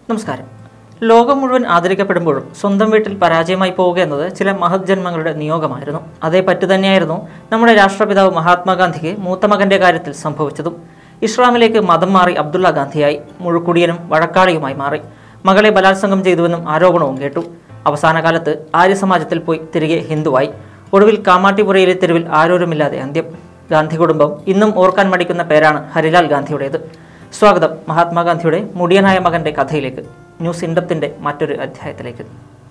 നമസ്കാരം ലോകം മുഴുവൻ ആദരിക്കപ്പെടുമ്പോഴും സ്വന്തം വീട്ടിൽ പരാജയമായി പോവുക എന്നത് ചില മഹത് ജന്മങ്ങളുടെ നിയോഗമായിരുന്നു അതേ പറ്റു തന്നെയായിരുന്നു നമ്മുടെ രാഷ്ട്രപിതാവ് മഹാത്മാഗാന്ധിക്ക് മൂത്ത മകന്റെ കാര്യത്തിൽ സംഭവിച്ചതും ഇസ്ലാമിലേക്ക് മതം മാറി അബ്ദുള്ള ഗാന്ധിയായി മുഴുക്കുടിയനും വഴക്കാളിയുമായി മാറി മകളെ ബലാത്സംഗം ചെയ്തുവെന്നും ആരോപണവും കേട്ടു അവസാന കാലത്ത് ആര്യസമാജത്തിൽ പോയി തിരികെ ഹിന്ദുവായി ഒടുവിൽ കാമാട്ടിപുരയിലെ തെരുവിൽ ആരോരുമില്ലാതെ അന്ത്യം ഗാന്ധി കുടുംബം ഇന്നും ഓർക്കാൻ മടിക്കുന്ന പേരാണ് ഹരിലാൽ ഗാന്ധിയുടേത് സ്വാഗതം മഹാത്മാഗാന്ധിയുടെ മുടിയനായ മകന്റെ കഥയിലേക്ക് ന്യൂസ് ഇൻഡപ്തിന്റെ മറ്റൊരു അധ്യായത്തിലേക്ക്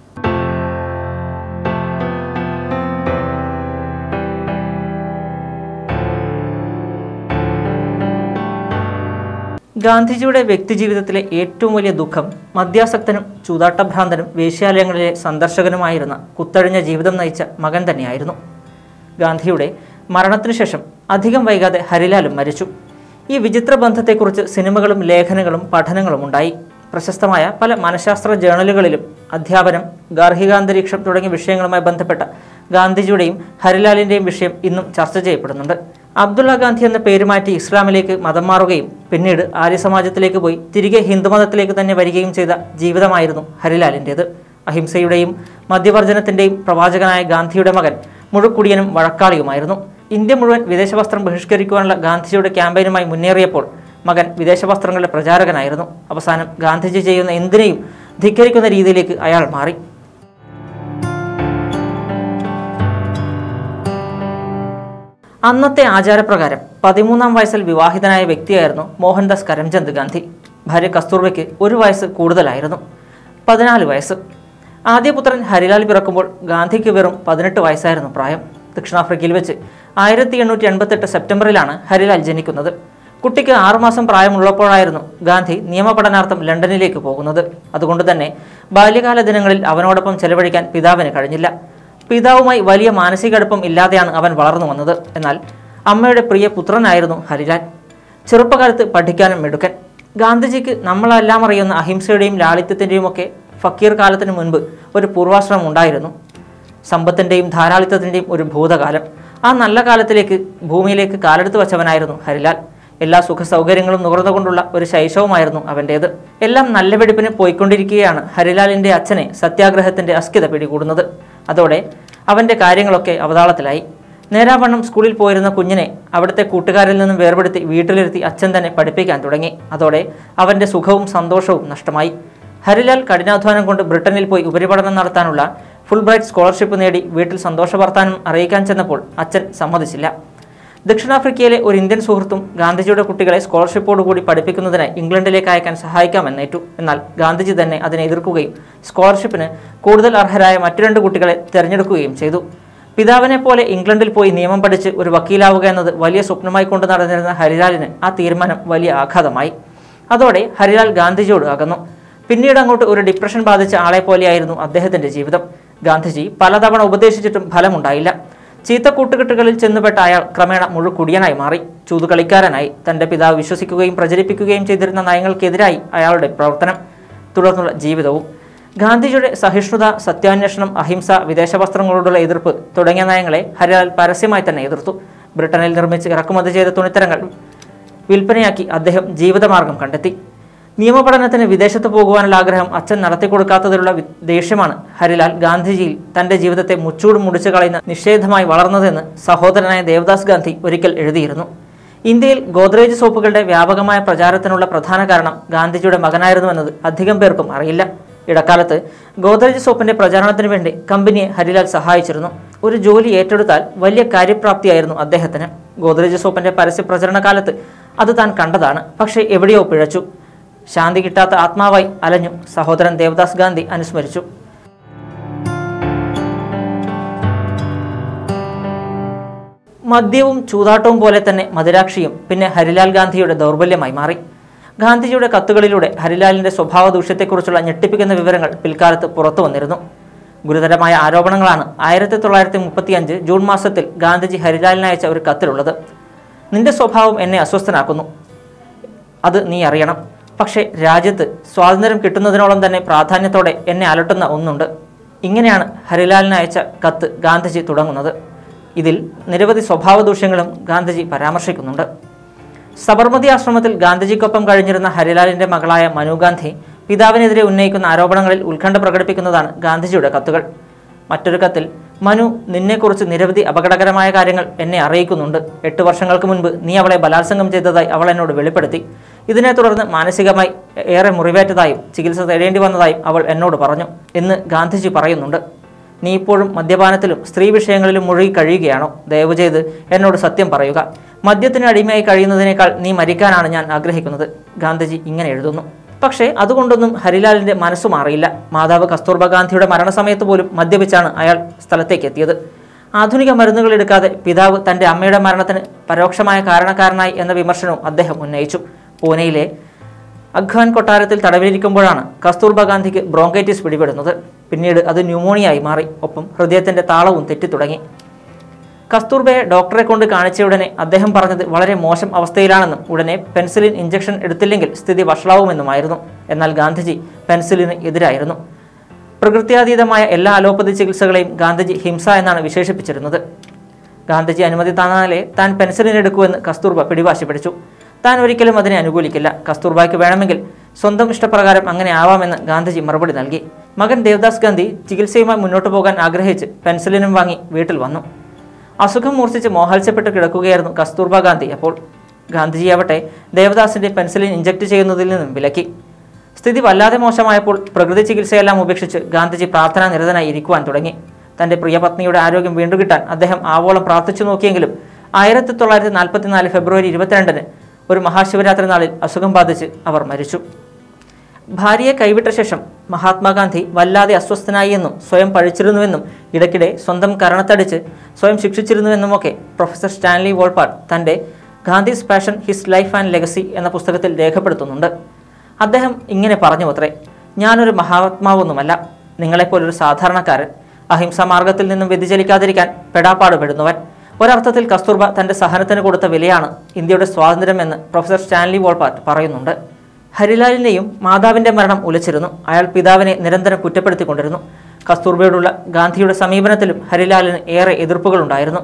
ഗാന്ധിജിയുടെ വ്യക്തിജീവിതത്തിലെ ഏറ്റവും വലിയ ദുഃഖം മദ്യാസക്തനും ചൂതാട്ടഭ്രാന്തനും വേശ്യാലയങ്ങളിലെ സന്ദർശകനുമായിരുന്ന കുത്തഴിഞ്ഞ ജീവിതം നയിച്ച മകൻ തന്നെയായിരുന്നു ഗാന്ധിയുടെ മരണത്തിനു ശേഷം അധികം വൈകാതെ ഹരിലാലും മരിച്ചു ഈ വിചിത്ര ബന്ധത്തെക്കുറിച്ച് സിനിമകളും ലേഖനങ്ങളും പഠനങ്ങളും ഉണ്ടായി പ്രശസ്തമായ പല മനഃശാസ്ത്ര ജേണലുകളിലും അധ്യാപനം ഗാർഹികാന്തരീക്ഷം തുടങ്ങിയ വിഷയങ്ങളുമായി ബന്ധപ്പെട്ട ഗാന്ധിജിയുടെയും ഹരിലാലിൻ്റെയും വിഷയം ഇന്നും ചർച്ച ചെയ്യപ്പെടുന്നുണ്ട് അബ്ദുള്ള ഗാന്ധി എന്ന പേര് മാറ്റി ഇസ്ലാമിലേക്ക് മതം മാറുകയും പിന്നീട് ആര്യസമാജത്തിലേക്ക് പോയി തിരികെ ഹിന്ദുമതത്തിലേക്ക് തന്നെ വരികയും ചെയ്ത ജീവിതമായിരുന്നു ഹരിലാലിൻ്റേത് അഹിംസയുടെയും മദ്യവർജനത്തിൻ്റെയും പ്രവാചകനായ ഗാന്ധിയുടെ മകൻ മുഴുക്കുടിയനും വഴക്കാളിയുമായിരുന്നു ഇന്ത്യ മുഴുവൻ വിദേശ വസ്ത്രം ബഹിഷ്കരിക്കുവാനുള്ള ഗാന്ധിജിയുടെ ക്യാമ്പയിനുമായി മുന്നേറിയപ്പോൾ മകൻ വിദേശ വസ്ത്രങ്ങളുടെ പ്രചാരകനായിരുന്നു അവസാനം ഗാന്ധിജി ചെയ്യുന്ന എന്തിനേയും ധിക്കരിക്കുന്ന രീതിയിലേക്ക് അയാൾ മാറി അന്നത്തെ ആചാരപ്രകാരം പതിമൂന്നാം വയസ്സിൽ വിവാഹിതനായ വ്യക്തിയായിരുന്നു മോഹൻദാസ് കരംചന്ദ് ഗാന്ധി ഭാര്യ കസ്തൂർബയ്ക്ക് ഒരു വയസ്സ് കൂടുതലായിരുന്നു പതിനാല് വയസ്സ് ആദ്യ പുത്രൻ ഹരിലാൽ പിറക്കുമ്പോൾ ഗാന്ധിക്ക് വെറും പതിനെട്ട് വയസ്സായിരുന്നു പ്രായം ദക്ഷിണാഫ്രിക്കയിൽ വെച്ച് ആയിരത്തി എണ്ണൂറ്റി എൺപത്തെട്ട് സെപ്റ്റംബറിലാണ് ഹരിലാൽ ജനിക്കുന്നത് കുട്ടിക്ക് ആറുമാസം പ്രായമുള്ളപ്പോഴായിരുന്നു ഗാന്ധി നിയമപഠനാർത്ഥം ലണ്ടനിലേക്ക് പോകുന്നത് അതുകൊണ്ട് തന്നെ ബാല്യകാല ദിനങ്ങളിൽ അവനോടൊപ്പം ചെലവഴിക്കാൻ പിതാവിന് കഴിഞ്ഞില്ല പിതാവുമായി വലിയ മാനസികടുപ്പം ഇല്ലാതെയാണ് അവൻ വളർന്നു വന്നത് എന്നാൽ അമ്മയുടെ പ്രിയ പുത്രനായിരുന്നു ഹരിലാൽ ചെറുപ്പകാലത്ത് പഠിക്കാനും മിടുക്കൻ ഗാന്ധിജിക്ക് നമ്മളെല്ലാം അറിയുന്ന അഹിംസയുടെയും ലാളിത്യത്തിൻ്റെയും ഒക്കെ ഫക്കീർ കാലത്തിന് മുൻപ് ഒരു പൂർവാശ്രമം ഉണ്ടായിരുന്നു സമ്പത്തിൻ്റെയും ധാരാളിത്തത്തിൻ്റെയും ഒരു ഭൂതകാലം ആ നല്ല കാലത്തിലേക്ക് ഭൂമിയിലേക്ക് കാലെടുത്ത് വച്ചവനായിരുന്നു ഹരിലാൽ എല്ലാ സുഖ സൗകര്യങ്ങളും നുകർന്നുകൊണ്ടുള്ള ഒരു ശൈശവമായിരുന്നു അവൻ്റേത് എല്ലാം നല്ല വെടിപ്പിന് പോയിക്കൊണ്ടിരിക്കുകയാണ് ഹരിലാലിൻ്റെ അച്ഛനെ സത്യാഗ്രഹത്തിൻ്റെ അസ്കിത പിടികൂടുന്നത് അതോടെ അവൻ്റെ കാര്യങ്ങളൊക്കെ അവതാളത്തിലായി നേരാവണ്ണം സ്കൂളിൽ പോയിരുന്ന കുഞ്ഞിനെ അവിടുത്തെ കൂട്ടുകാരിൽ നിന്നും വേർപെടുത്തി വീട്ടിലിരുത്തി അച്ഛൻ തന്നെ പഠിപ്പിക്കാൻ തുടങ്ങി അതോടെ അവൻ്റെ സുഖവും സന്തോഷവും നഷ്ടമായി ഹരിലാൽ കഠിനാധ്വാനം കൊണ്ട് ബ്രിട്ടനിൽ പോയി ഉപരിപഠനം നടത്താനുള്ള ഫുൾ ബ്രൈറ്റ് സ്കോളർഷിപ്പ് നേടി വീട്ടിൽ സന്തോഷ വർത്താനം അറിയിക്കാൻ ചെന്നപ്പോൾ അച്ഛൻ സമ്മതിച്ചില്ല ദക്ഷിണാഫ്രിക്കയിലെ ഒരു ഇന്ത്യൻ സുഹൃത്തും ഗാന്ധിജിയുടെ കുട്ടികളെ സ്കോളർഷിപ്പോടുകൂടി പഠിപ്പിക്കുന്നതിന് ഇംഗ്ലണ്ടിലേക്ക് അയക്കാൻ സഹായിക്കാമെന്നേറ്റു എന്നാൽ ഗാന്ധിജി തന്നെ അതിനെ എതിർക്കുകയും സ്കോളർഷിപ്പിന് കൂടുതൽ അർഹരായ മറ്റു രണ്ട് കുട്ടികളെ തിരഞ്ഞെടുക്കുകയും ചെയ്തു പിതാവിനെ പോലെ ഇംഗ്ലണ്ടിൽ പോയി നിയമം പഠിച്ച് ഒരു വക്കീലാവുക എന്നത് വലിയ സ്വപ്നമായി കൊണ്ട് നടന്നിരുന്ന ഹരിലാലിന് ആ തീരുമാനം വലിയ ആഘാതമായി അതോടെ ഹരിലാൽ ഗാന്ധിജിയോട് അകന്നു പിന്നീട് അങ്ങോട്ട് ഒരു ഡിപ്രഷൻ ബാധിച്ച ആളെ പോലെയായിരുന്നു അദ്ദേഹത്തിന്റെ ജീവിതം ഗാന്ധിജി പലതവണ ഉപദേശിച്ചിട്ടും ഫലമുണ്ടായില്ല ചീത്ത കൂട്ടുകെട്ടുകളിൽ ചെന്നുപെട്ട അയാൾ ക്രമേണ മുഴുക്കുടിയനായി മാറി ചൂതുകളിക്കാരനായി തന്റെ പിതാവ് വിശ്വസിക്കുകയും പ്രചരിപ്പിക്കുകയും ചെയ്തിരുന്ന നയങ്ങൾക്കെതിരായി അയാളുടെ പ്രവർത്തനം തുടർന്നുള്ള ജീവിതവും ഗാന്ധിജിയുടെ സഹിഷ്ണുത സത്യാന്വേഷണം അഹിംസ വിദേശ വസ്ത്രങ്ങളോടുള്ള എതിർപ്പ് തുടങ്ങിയ നയങ്ങളെ ഹരിലാൽ പരസ്യമായി തന്നെ എതിർത്തു ബ്രിട്ടനിൽ നിർമ്മിച്ച് ഇറക്കുമതി ചെയ്ത തുണിത്തരങ്ങൾ വിൽപ്പനയാക്കി അദ്ദേഹം ജീവിതമാർഗം കണ്ടെത്തി നിയമപഠനത്തിന് വിദേശത്ത് പോകുവാനുള്ള ആഗ്രഹം അച്ഛൻ നടത്തിക്കൊടുക്കാത്തതിലുള്ള വി- ദേഷ്യമാണ് ഹരിലാൽ ഗാന്ധിജിയിൽ തന്റെ ജീവിതത്തെ മുച്ചൂട് മുടിച്ചു കളയുന്ന നിഷേധമായി വളർന്നതെന്ന് സഹോദരനായ ദേവദാസ് ഗാന്ധി ഒരിക്കൽ എഴുതിയിരുന്നു ഇന്ത്യയിൽ ഗോദ്രേജ് സോപ്പുകളുടെ വ്യാപകമായ പ്രചാരത്തിനുള്ള പ്രധാന കാരണം ഗാന്ധിജിയുടെ മകനായിരുന്നുവെന്നത് അധികം പേർക്കും അറിയില്ല ഇടക്കാലത്ത് ഗോദ്രേജ് സോപ്പിന്റെ പ്രചാരണത്തിന് വേണ്ടി കമ്പനിയെ ഹരിലാൽ സഹായിച്ചിരുന്നു ഒരു ജോലി ഏറ്റെടുത്താൽ വലിയ കാര്യപ്രാപ്തിയായിരുന്നു അദ്ദേഹത്തിന് ഗോദ്രേജ് സോപ്പിന്റെ പരസ്യ പ്രചരണ കാലത്ത് അത് താൻ കണ്ടതാണ് പക്ഷേ എവിടെയോ പിഴച്ചു ശാന്തി കിട്ടാത്ത ആത്മാവായി അലഞ്ഞു സഹോദരൻ ദേവദാസ് ഗാന്ധി അനുസ്മരിച്ചു മദ്യവും ചൂതാട്ടവും പോലെ തന്നെ മദിരാക്ഷിയും പിന്നെ ഹരിലാൽ ഗാന്ധിയുടെ ദൗർബല്യമായി മാറി ഗാന്ധിജിയുടെ കത്തുകളിലൂടെ ഹരിലാലിന്റെ സ്വഭാവ ദൂഷ്യത്തെക്കുറിച്ചുള്ള ഞെട്ടിപ്പിക്കുന്ന വിവരങ്ങൾ പിൽക്കാലത്ത് പുറത്തു വന്നിരുന്നു ഗുരുതരമായ ആരോപണങ്ങളാണ് ആയിരത്തി തൊള്ളായിരത്തി മുപ്പത്തിയഞ്ച് ജൂൺ മാസത്തിൽ ഗാന്ധിജി ഹരിലാലിന് അയച്ച ഒരു കത്തിലുള്ളത് നിന്റെ സ്വഭാവം എന്നെ അസ്വസ്ഥനാക്കുന്നു അത് നീ അറിയണം പക്ഷേ രാജ്യത്ത് സ്വാതന്ത്ര്യം കിട്ടുന്നതിനോളം തന്നെ പ്രാധാന്യത്തോടെ എന്നെ അലട്ടുന്ന ഒന്നുണ്ട് ഇങ്ങനെയാണ് ഹരിലാലിന് അയച്ച കത്ത് ഗാന്ധിജി തുടങ്ങുന്നത് ഇതിൽ നിരവധി സ്വഭാവ ദൂഷ്യങ്ങളും ഗാന്ധിജി പരാമർശിക്കുന്നുണ്ട് സബർമതി ആശ്രമത്തിൽ ഗാന്ധിജിക്കൊപ്പം കഴിഞ്ഞിരുന്ന ഹരിലാലിന്റെ മകളായ മനു ഗാന്ധി പിതാവിനെതിരെ ഉന്നയിക്കുന്ന ആരോപണങ്ങളിൽ ഉത്കണ്ഠ പ്രകടിപ്പിക്കുന്നതാണ് ഗാന്ധിജിയുടെ കത്തുകൾ മറ്റൊരു കത്തിൽ മനു നിന്നെക്കുറിച്ച് നിരവധി അപകടകരമായ കാര്യങ്ങൾ എന്നെ അറിയിക്കുന്നുണ്ട് എട്ട് വർഷങ്ങൾക്ക് മുൻപ് നീ അവളെ ബലാത്സംഗം ചെയ്തതായി അവൾ എന്നോട് വെളിപ്പെടുത്തി ഇതിനെ തുടർന്ന് മാനസികമായി ഏറെ മുറിവേറ്റതായും ചികിത്സ തേടേണ്ടി വന്നതായും അവൾ എന്നോട് പറഞ്ഞു എന്ന് ഗാന്ധിജി പറയുന്നുണ്ട് നീ ഇപ്പോഴും മദ്യപാനത്തിലും സ്ത്രീ വിഷയങ്ങളിലും മുഴുകി കഴിയുകയാണോ ദയവ് ചെയ്ത് എന്നോട് സത്യം പറയുക മദ്യത്തിന് അടിമയായി കഴിയുന്നതിനേക്കാൾ നീ മരിക്കാനാണ് ഞാൻ ആഗ്രഹിക്കുന്നത് ഗാന്ധിജി ഇങ്ങനെ എഴുതുന്നു പക്ഷേ അതുകൊണ്ടൊന്നും ഹരിലാലിന്റെ മനസ്സു മാറിയില്ല മാതാവ് കസ്തൂർബ ഗാന്ധിയുടെ മരണസമയത്ത് പോലും മദ്യപിച്ചാണ് അയാൾ സ്ഥലത്തേക്ക് എത്തിയത് ആധുനിക മരുന്നുകൾ എടുക്കാതെ പിതാവ് തന്റെ അമ്മയുടെ മരണത്തിന് പരോക്ഷമായ കാരണക്കാരനായി എന്ന വിമർശനവും അദ്ദേഹം ഉന്നയിച്ചു പൂനെയിലെ അഖ്വാൻ കൊട്ടാരത്തിൽ തടവിലിരിക്കുമ്പോഴാണ് കസ്തൂർബ ഗാന്ധിക്ക് ബ്രോങ്കൈറ്റിസ് പിടിപെടുന്നത് പിന്നീട് അത് ന്യൂമോണിയായി മാറി ഒപ്പം ഹൃദയത്തിന്റെ താളവും തെറ്റിത്തുടങ്ങി കസ്തൂർബയെ ഡോക്ടറെ കൊണ്ട് കാണിച്ചയുടനെ അദ്ദേഹം പറഞ്ഞത് വളരെ മോശം അവസ്ഥയിലാണെന്നും ഉടനെ പെൻസിലിൻ ഇഞ്ചക്ഷൻ എടുത്തില്ലെങ്കിൽ സ്ഥിതി വഷളാവുമെന്നുമായിരുന്നു എന്നാൽ ഗാന്ധിജി പെൻസിലിന് എതിരായിരുന്നു പ്രകൃത്യാതീതമായ എല്ലാ അലോപ്പതി ചികിത്സകളെയും ഗാന്ധിജി ഹിംസ എന്നാണ് വിശേഷിപ്പിച്ചിരുന്നത് ഗാന്ധിജി അനുമതി തന്നാലേ താൻ പെൻസിലിൻ എടുക്കുമെന്ന് കസ്തൂർബ പിടിവാശി പിടിച്ചു താൻ ഒരിക്കലും അതിനെ അനുകൂലിക്കില്ല കസ്തൂർബായ്ക്ക് വേണമെങ്കിൽ സ്വന്തം ഇഷ്ടപ്രകാരം അങ്ങനെ ആവാമെന്ന് ഗാന്ധിജി മറുപടി നൽകി മകൻ ദേവദാസ് ഗാന്ധി ചികിത്സയുമായി മുന്നോട്ട് പോകാൻ ആഗ്രഹിച്ച് പെൻസിലിനും വാങ്ങി വീട്ടിൽ വന്നു അസുഖം മൂർച്ഛിച്ച് മോഹാത്സ്യപ്പെട്ട് കിടക്കുകയായിരുന്നു കസ്തൂർബ ഗാന്ധി അപ്പോൾ ഗാന്ധിജിയാവട്ടെ ദേവദാസിന്റെ പെൻസിലിൻ ഇഞ്ചക്ട് ചെയ്യുന്നതിൽ നിന്നും വിലക്കി സ്ഥിതി വല്ലാതെ മോശമായപ്പോൾ പ്രകൃതി ചികിത്സയെല്ലാം ഉപേക്ഷിച്ച് ഗാന്ധിജി പ്രാർത്ഥനാ നിരതനായി ഇരിക്കുവാൻ തുടങ്ങി തന്റെ പ്രിയപത്നിയുടെ ആരോഗ്യം വീണ്ടുകിട്ടാൻ അദ്ദേഹം ആവോളം പ്രാർത്ഥിച്ചു നോക്കിയെങ്കിലും ആയിരത്തി തൊള്ളായിരത്തി നാൽപ്പത്തിനാല് ഫെബ്രുവരി ഇരുപത്തിരണ്ടിന് ഒരു മഹാശിവരാത്രി നാളിൽ അസുഖം ബാധിച്ച് അവർ മരിച്ചു ഭാര്യയെ കൈവിട്ട ശേഷം മഹാത്മാഗാന്ധി വല്ലാതെ അസ്വസ്ഥനായി എന്നും സ്വയം പഴിച്ചിരുന്നുവെന്നും ഇടയ്ക്കിടെ സ്വന്തം കരണത്തടിച്ച് സ്വയം ശിക്ഷിച്ചിരുന്നുവെന്നുമൊക്കെ പ്രൊഫസർ സ്റ്റാൻലി വോൾപാട്ട് തൻ്റെ Gandhi's passion his life and legacy എന്ന പുസ്തകത്തിൽ രേഖപ്പെടുത്തുന്നുണ്ട് അദ്ദേഹം ഇങ്ങനെ പറഞ്ഞു അത്രേ ഞാനൊരു മഹാത്മാവൊന്നുമല്ല നിങ്ങളെപ്പോലൊരു സാധാരണക്കാരൻ അഹിംസാ മാർഗത്തിൽ നിന്നും വ്യതിചലിക്കാതിരിക്കാൻ പെടാപ്പാട് പെടുന്നവൻ ഒരർത്ഥത്തിൽ കസ്തൂർബ തന്റെ സഹനത്തിന് കൊടുത്ത വിലയാണ് ഇന്ത്യയുടെ സ്വാതന്ത്ര്യമെന്ന് പ്രൊഫസർ സ്റ്റാൻലി വോൾപാറ്റ് പറയുന്നുണ്ട് ഹരിലാലിന്റെയും മാതാവിന്റെ മരണം ഉലച്ചിരുന്നു അയാൾ പിതാവിനെ നിരന്തരം കുറ്റപ്പെടുത്തിക്കൊണ്ടിരുന്നു കസ്തൂർബയോടുള്ള ഗാന്ധിയുടെ സമീപനത്തിലും ഹരിലാലിന് ഏറെ എതിർപ്പുകളുണ്ടായിരുന്നു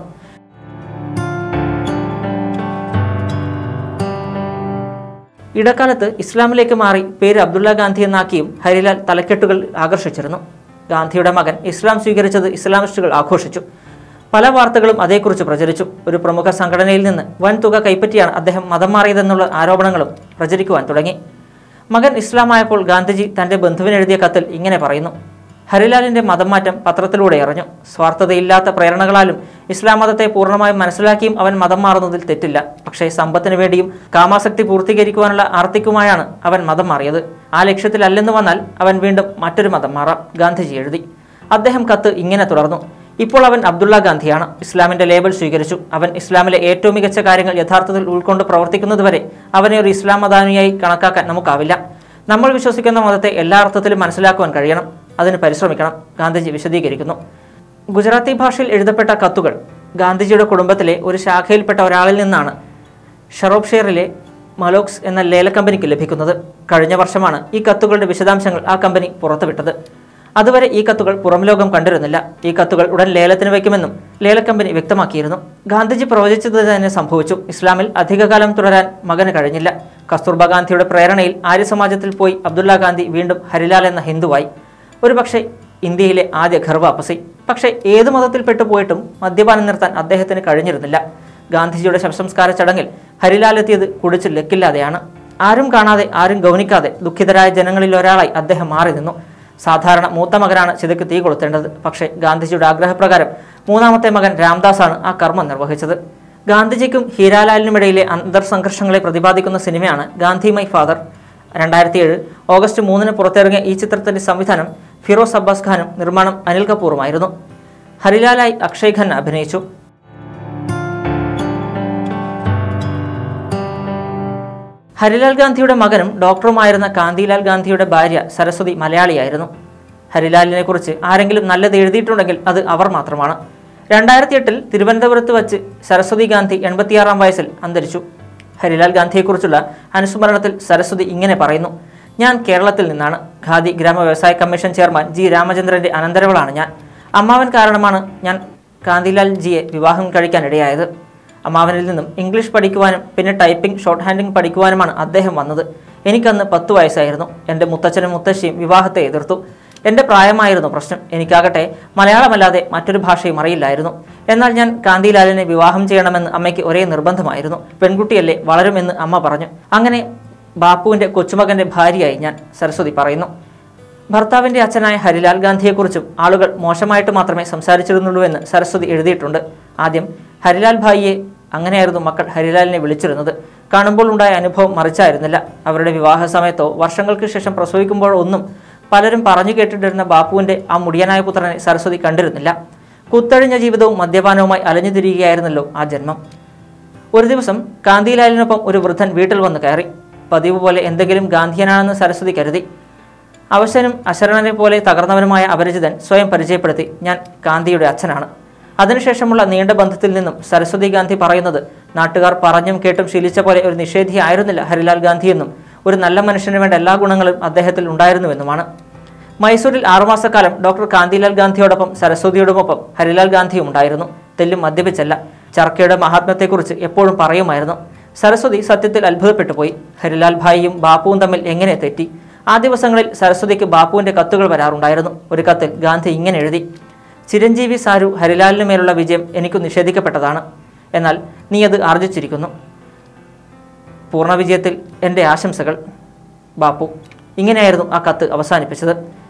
ഇടക്കാലത്ത് ഇസ്ലാമിലേക്ക് മാറി പേര് അബ്ദുള്ള ഗാന്ധി എന്നാക്കിയും ഹരിലാൽ തലക്കെട്ടുകൾ ആകർഷിച്ചിരുന്നു ഗാന്ധിയുടെ മകൻ ഇസ്ലാം സ്വീകരിച്ചത് ഇസ്ലാമിസ്റ്റുകൾ ആഘോഷിച്ചു പല വാർത്തകളും അതേക്കുറിച്ച് പ്രചരിച്ചു ഒരു പ്രമുഖ സംഘടനയിൽ നിന്ന് വൻ തുക കൈപ്പറ്റിയാണ് അദ്ദേഹം മതം മാറിയതെന്നുള്ള ആരോപണങ്ങളും പ്രചരിക്കുവാൻ തുടങ്ങി മകൻ ഇസ്ലാമായപ്പോൾ ഗാന്ധിജി തന്റെ ബന്ധുവിനെഴുതിയ കത്തിൽ ഇങ്ങനെ പറയുന്നു ഹരിലാലിന്റെ മതം മാറ്റം പത്രത്തിലൂടെ അറിഞ്ഞു സ്വാർത്ഥതയില്ലാത്ത പ്രേരണകളാലും ഇസ്ലാം മതത്തെ പൂർണ്ണമായും മനസ്സിലാക്കിയും അവൻ മതം മാറുന്നതിൽ തെറ്റില്ല പക്ഷേ സമ്പത്തിന് വേണ്ടിയും കാമാസക്തി പൂർത്തീകരിക്കുവാനുള്ള ആർത്തിക്കുമായാണ് അവൻ മതം മാറിയത് ആ ലക്ഷ്യത്തിലല്ലെന്ന് വന്നാൽ അവൻ വീണ്ടും മറ്റൊരു മതം മാറാം ഗാന്ധിജി എഴുതി അദ്ദേഹം കത്ത് ഇങ്ങനെ തുടർന്നു ഇപ്പോൾ അവൻ അബ്ദുള്ള ഗാന്ധിയാണ് ഇസ്ലാമിന്റെ ലേബൽ സ്വീകരിച്ചു അവൻ ഇസ്ലാമിലെ ഏറ്റവും മികച്ച കാര്യങ്ങൾ യഥാർത്ഥത്തിൽ ഉൾക്കൊണ്ട് പ്രവർത്തിക്കുന്നതുവരെ അവനെ ഒരു ഇസ്ലാം മതാനുയായി കണക്കാക്കാൻ നമുക്കാവില്ല നമ്മൾ വിശ്വസിക്കുന്ന മതത്തെ എല്ലാ അർത്ഥത്തിലും മനസ്സിലാക്കുവാൻ കഴിയണം അതിന് പരിശ്രമിക്കണം ഗാന്ധിജി വിശദീകരിക്കുന്നു ഗുജറാത്തി ഭാഷയിൽ എഴുതപ്പെട്ട കത്തുകൾ ഗാന്ധിജിയുടെ കുടുംബത്തിലെ ഒരു ശാഖയിൽപ്പെട്ട ഒരാളിൽ നിന്നാണ് ഷറോപ്ഷെയറിലെ മലോക്സ് എന്ന ലേല കമ്പനിക്ക് ലഭിക്കുന്നത് കഴിഞ്ഞ വർഷമാണ് ഈ കത്തുകളുടെ വിശദാംശങ്ങൾ ആ കമ്പനി പുറത്തുവിട്ടത് അതുവരെ ഈ കത്തുകൾ പുറം ലോകം കണ്ടിരുന്നില്ല ഈ കത്തുകൾ ഉടൻ ലേലത്തിന് വയ്ക്കുമെന്നും ലേല കമ്പനി വ്യക്തമാക്കിയിരുന്നു ഗാന്ധിജി പ്രവചിച്ചത് തന്നെ സംഭവിച്ചു ഇസ്ലാമിൽ അധികകാലം തുടരാൻ മകന് കഴിഞ്ഞില്ല കസ്തൂർബ ഗാന്ധിയുടെ പ്രേരണയിൽ ആര്യസമാജത്തിൽ പോയി അബ്ദുള്ള ഗാന്ധി വീണ്ടും ഹരിലാൽ എന്ന ഹിന്ദുവായി ഒരുപക്ഷെ ഇന്ത്യയിലെ ആദ്യ ഖർവാപ്പസി പക്ഷേ ഏത് മതത്തിൽപ്പെട്ടു പോയിട്ടും മദ്യപാനം നിർത്താൻ അദ്ദേഹത്തിന് കഴിഞ്ഞിരുന്നില്ല ഗാന്ധിജിയുടെ ശവസംസ്കാര ചടങ്ങിൽ ഹരിലാൽ എത്തിയത് കുടിച്ച് ലക്കില്ലാതെയാണ് ആരും കാണാതെ ആരും ഗൗനിക്കാതെ ദുഃഖിതരായ ജനങ്ങളിൽ ഒരാളായി അദ്ദേഹം മാറി നിന്നു സാധാരണ മൂത്ത മകനാണ് ചിതയ്ക്ക് തീ കൊളുത്തേണ്ടത് പക്ഷേ ഗാന്ധിജിയുടെ ആഗ്രഹപ്രകാരം മൂന്നാമത്തെ മകൻ രാംദാസാണ് ആ കർമ്മം നിർവഹിച്ചത് ഗാന്ധിജിക്കും ഹീരാലാലിനുമിടയിലെ അന്തർസംഘർഷങ്ങളെ പ്രതിപാദിക്കുന്ന സിനിമയാണ് ഗാന്ധി മൈ ഫാദർ രണ്ടായിരത്തി ഏഴ് ഓഗസ്റ്റ് മൂന്നിന് പുറത്തിറങ്ങിയ ഈ ചിത്രത്തിന്റെ സംവിധാനം ഫിറോസ് അബ്ബാസ് ഖാനും നിർമ്മാണം അനിൽ കപൂറുമായിരുന്നു ഹരിലാലായി അക്ഷയ് ഖന്ന അഭിനയിച്ചു ഹരിലാൽ ഗാന്ധിയുടെ മകനും ഡോക്ടറുമായിരുന്ന കാന്തിലാൽ ഗാന്ധിയുടെ ഭാര്യ സരസ്വതി മലയാളിയായിരുന്നു ഹരിലാലിനെ കുറിച്ച് ആരെങ്കിലും നല്ലത് എഴുതിയിട്ടുണ്ടെങ്കിൽ അത് അവർ മാത്രമാണ് രണ്ടായിരത്തി എട്ടിൽ തിരുവനന്തപുരത്ത് വച്ച് സരസ്വതി ഗാന്ധി എൺപത്തിയാറാം വയസ്സിൽ അന്തരിച്ചു ഹരിലാൽ ഗാന്ധിയെക്കുറിച്ചുള്ള അനുസ്മരണത്തിൽ സരസ്വതി ഇങ്ങനെ പറയുന്നു ഞാൻ കേരളത്തിൽ നിന്നാണ് ഖാദി ഗ്രാമ വ്യവസായ കമ്മീഷൻ ചെയർമാൻ ജി രാമചന്ദ്രന്റെ അനന്തരവളാണ് ഞാൻ അമ്മാവൻ കാരണമാണ് ഞാൻ കാന്തിലാൽ ജിയെ വിവാഹം കഴിക്കാനിടയായത് അമ്മാവനിൽ നിന്നും ഇംഗ്ലീഷ് പഠിക്കുവാനും പിന്നെ ടൈപ്പിംഗ് ഷോർട്ട് ഹാൻഡിംഗ് പഠിക്കുവാനുമാണ് അദ്ദേഹം വന്നത് എനിക്കന്ന് പത്ത് വയസ്സായിരുന്നു എൻ്റെ മുത്തച്ഛനും മുത്തശ്ശിയും വിവാഹത്തെ എതിർത്തു എൻ്റെ പ്രായമായിരുന്നു പ്രശ്നം എനിക്കാകട്ടെ മലയാളമല്ലാതെ മറ്റൊരു ഭാഷയും അറിയില്ലായിരുന്നു എന്നാൽ ഞാൻ കാന്തിലാലിനെ വിവാഹം ചെയ്യണമെന്ന് അമ്മയ്ക്ക് ഒരേ നിർബന്ധമായിരുന്നു പെൺകുട്ടിയല്ലേ വളരുമെന്ന് അമ്മ പറഞ്ഞു അങ്ങനെ ബാപ്പുവിൻ്റെ കൊച്ചുമകൻ്റെ ഭാര്യയായി ഞാൻ സരസ്വതി പറയുന്നു ഭർത്താവിന്റെ അച്ഛനായ ഹരിലാൽ ഗാന്ധിയെക്കുറിച്ചും ആളുകൾ മോശമായിട്ട് മാത്രമേ സംസാരിച്ചിരുന്നുള്ളൂവെന്ന് സരസ്വതി എഴുതിയിട്ടുണ്ട് ആദ്യം ഹരിലാൽ ഭായിയെ അങ്ങനെയായിരുന്നു മക്കൾ ഹരിലാലിനെ വിളിച്ചിരുന്നത് കാണുമ്പോൾ ഉണ്ടായ അനുഭവം മറിച്ചായിരുന്നില്ല അവരുടെ വിവാഹ സമയത്തോ വർഷങ്ങൾക്ക് ശേഷം പ്രസവിക്കുമ്പോഴോ ഒന്നും പലരും പറഞ്ഞു കേട്ടിട്ടിരുന്ന ബാപ്പുവിന്റെ ആ മുടിയനായ പുത്രനെ സരസ്വതി കണ്ടിരുന്നില്ല കുത്തഴിഞ്ഞ ജീവിതവും മദ്യപാനവുമായി അലഞ്ഞു തിരിയുകയായിരുന്നല്ലോ ആ ജന്മം ഒരു ദിവസം കാന്തിലാലിനൊപ്പം ഒരു വൃദ്ധൻ വീട്ടിൽ വന്ന് കയറി പതിവ് പോലെ എന്തെങ്കിലും ഗാന്ധിയനാണെന്ന് സരസ്വതി കരുതി അവശനും അശരണനെ പോലെ തകർന്നവനുമായ അപരിചിതൻ സ്വയം പരിചയപ്പെടുത്തി ഞാൻ ഗാന്ധിയുടെ അച്ഛനാണ് അതിനുശേഷമുള്ള നീണ്ട ബന്ധത്തിൽ നിന്നും സരസ്വതി ഗാന്ധി പറയുന്നത് നാട്ടുകാർ പറഞ്ഞും കേട്ടും ശീലിച്ച പോലെ ഒരു നിഷേധിയായിരുന്നില്ല ഹരിലാൽ ഗാന്ധിയെന്നും ഒരു നല്ല മനുഷ്യന് വേണ്ട എല്ലാ ഗുണങ്ങളും അദ്ദേഹത്തിൽ ഉണ്ടായിരുന്നുവെന്നുമാണ് മൈസൂരിൽ ആറുമാസക്കാലം ഡോക്ടർ കാന്തിലാൽ ഗാന്ധിയോടൊപ്പം സരസ്വതിയോടൊപ്പം ഹരിലാൽ ഗാന്ധിയും ഉണ്ടായിരുന്നു തെല്ലും മദ്യപിച്ചല്ല ചർക്കയുടെ മഹാത്മ്യത്തെക്കുറിച്ച് എപ്പോഴും പറയുമായിരുന്നു സരസ്വതി സത്യത്തിൽ അത്ഭുതപ്പെട്ടു പോയി ഹരിലാൽ ഭായിയും ബാപ്പുവും തമ്മിൽ എങ്ങനെ തെറ്റി ആ ദിവസങ്ങളിൽ സരസ്വതിക്ക് ബാപ്പുവിന്റെ കത്തുകൾ വരാറുണ്ടായിരുന്നു ഒരു കത്തിൽ ഗാന്ധി ഇങ്ങനെ എഴുതി ചിരഞ്ജീവി സാരു ഹരിലാലിന് മേലുള്ള വിജയം എനിക്ക് നിഷേധിക്കപ്പെട്ടതാണ് എന്നാൽ നീ അത് ആർജിച്ചിരിക്കുന്നു പൂർണ്ണ വിജയത്തിൽ എൻ്റെ ആശംസകൾ ബാപ്പു ഇങ്ങനെയായിരുന്നു ആ കത്ത് അവസാനിപ്പിച്ചത്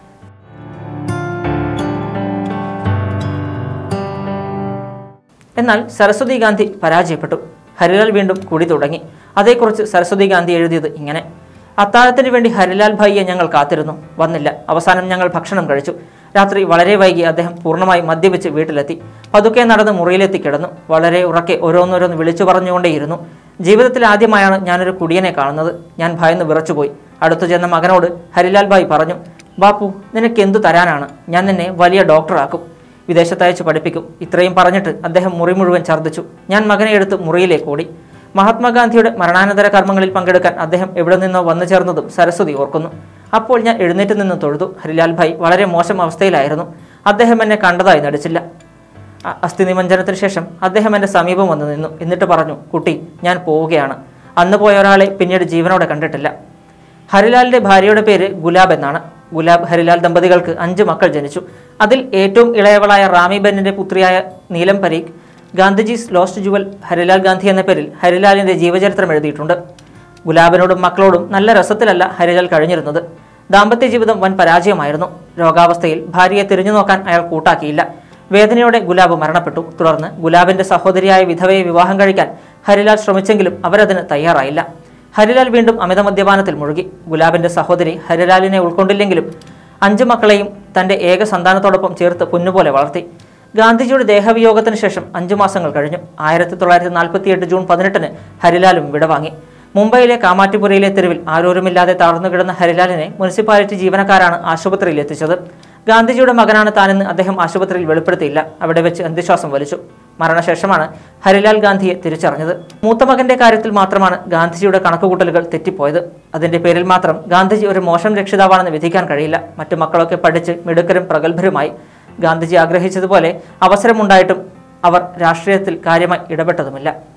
എന്നാൽ സരസ്വതി ഗാന്ധി പരാജയപ്പെട്ടു ഹരിലാൽ വീണ്ടും കുടി തുടങ്ങി അതേക്കുറിച്ച് സരസ്വതി ഗാന്ധി എഴുതിയത് ഇങ്ങനെ അത്താഴത്തിന് വേണ്ടി ഹരിലാൽ ഭായിയെ ഞങ്ങൾ കാത്തിരുന്നു വന്നില്ല അവസാനം ഞങ്ങൾ ഭക്ഷണം കഴിച്ചു രാത്രി വളരെ വൈകി അദ്ദേഹം പൂർണ്ണമായി മദ്യപിച്ച് വീട്ടിലെത്തി പതുക്കെ നടന്ന് മുറിയിലെത്തി കിടന്നു വളരെ ഉറക്കെ ഓരോന്നോരോന്ന് വിളിച്ചു പറഞ്ഞുകൊണ്ടേയിരുന്നു ജീവിതത്തിൽ ആദ്യമായാണ് ഞാനൊരു കുടിയനെ കാണുന്നത് ഞാൻ ഭയന്ന് വിറച്ചുപോയി അടുത്തു ചെന്ന മകനോട് ഹരിലാൽ ഭായ് പറഞ്ഞു ബാപ്പു നിനക്ക് എന്തു തരാനാണ് ഞാൻ നിന്നെ വലിയ ഡോക്ടറാക്കും വിദേശത്തയച്ച് പഠിപ്പിക്കും ഇത്രയും പറഞ്ഞിട്ട് അദ്ദേഹം മുറി മുഴുവൻ ഛർദ്ദിച്ചു ഞാൻ മകനെ എടുത്ത് മുറിയിലേക്ക് ഓടി മഹാത്മാഗാന്ധിയുടെ മരണാനന്തര കർമ്മങ്ങളിൽ പങ്കെടുക്കാൻ അദ്ദേഹം എവിടെ നിന്നോ വന്നു ചേർന്നതും സരസ്വതി ഓർക്കുന്നു അപ്പോൾ ഞാൻ എഴുന്നേറ്റ് നിന്ന് തൊഴുതു ഹരിലാൽ ഭായ് വളരെ മോശം അവസ്ഥയിലായിരുന്നു അദ്ദേഹം എന്നെ കണ്ടതായി നടിച്ചില്ല അ- അസ്ഥി നിമഞ്ജനത്തിന് ശേഷം അദ്ദേഹം എൻ്റെ സമീപം വന്നു നിന്നു എന്നിട്ട് പറഞ്ഞു കുട്ടി ഞാൻ പോവുകയാണ് അന്ന് പോയ ഒരാളെ പിന്നീട് ജീവനോടെ കണ്ടിട്ടില്ല ഹരിലാലിന്റെ ഭാര്യയുടെ പേര് ഗുലാബ് എന്നാണ് ഗുലാബ് ഹരിലാൽ ദമ്പതികൾക്ക് അഞ്ച് മക്കൾ ജനിച്ചു അതിൽ ഏറ്റവും ഇളയവളായ റാമി ബെന്നിന്റെ പുത്രിയായ നീലം പരീഖ് ഗാന്ധിജീസ് ലോസ്റ്റ് ജുവൽ ഹരിലാൽ ഗാന്ധി എന്ന പേരിൽ ഹരിലാലിന്റെ ജീവചരിത്രം എഴുതിയിട്ടുണ്ട് ഗുലാബിനോടും മക്കളോടും നല്ല രസത്തിലല്ല ഹരിലാൽ കഴിഞ്ഞിരുന്നത് ദാമ്പത്യ ജീവിതം വൻ പരാജയമായിരുന്നു രോഗാവസ്ഥയിൽ ഭാര്യയെ തിരിഞ്ഞു നോക്കാൻ അയാൾ കൂട്ടാക്കിയില്ല വേദനയോടെ ഗുലാബ് മരണപ്പെട്ടു തുടർന്ന് ഗുലാബിന്റെ സഹോദരിയായ വിധവയെ വിവാഹം കഴിക്കാൻ ഹരിലാൽ ശ്രമിച്ചെങ്കിലും അവരതിന് തയ്യാറായില്ല ഹരിലാൽ വീണ്ടും അമിത മദ്യപാനത്തിൽ മുഴുകി ഗുലാബിന്റെ സഹോദരി ഹരിലാലിനെ ഉൾക്കൊണ്ടില്ലെങ്കിലും അഞ്ചു മക്കളെയും തന്റെ ഏക സന്താനത്തോടൊപ്പം ചേർത്ത് പൊന്നുപോലെ വളർത്തി ഗാന്ധിജിയുടെ ദേഹവിയോഗത്തിന് ശേഷം അഞ്ചു മാസങ്ങൾ കഴിഞ്ഞു ആയിരത്തി തൊള്ളായിരത്തി നാൽപ്പത്തിയെട്ട് ജൂൺ പതിനെട്ടിന് ഹരിലാലും വിടവാങ്ങി മുംബൈയിലെ കാമാറ്റിപുരയിലെ തെരുവിൽ ആരോരുമില്ലാതെ തളർന്നു കിടന്ന ഹരിലാലിനെ മുനിസിപ്പാലിറ്റി ജീവനക്കാരാണ് ആശുപത്രിയിൽ എത്തിച്ചത് ഗാന്ധിജിയുടെ മകനാണ് താനെന്ന് അദ്ദേഹം ആശുപത്രിയിൽ വെളിപ്പെടുത്തിയില്ല അവിടെ വെച്ച് അന്ത്യശ്വാസം വലിച്ചു മരണശേഷമാണ് ഹരിലാൽ ഗാന്ധിയെ തിരിച്ചറിഞ്ഞത് മൂത്ത മകന്റെ കാര്യത്തിൽ മാത്രമാണ് ഗാന്ധിജിയുടെ കണക്കുകൂട്ടലുകൾ തെറ്റിപ്പോയത് അതിന്റെ പേരിൽ മാത്രം ഗാന്ധിജി ഒരു മോശം രക്ഷിതാവാണെന്ന് വിധിക്കാൻ കഴിയില്ല മറ്റു മക്കളൊക്കെ പഠിച്ച് മിടുക്കരും പ്രഗത്ഭരുമായി ഗാന്ധിജി ആഗ്രഹിച്ചതുപോലെ അവസരമുണ്ടായിട്ടും അവർ രാഷ്ട്രീയത്തിൽ കാര്യമായി ഇടപെട്ടതുമില്ല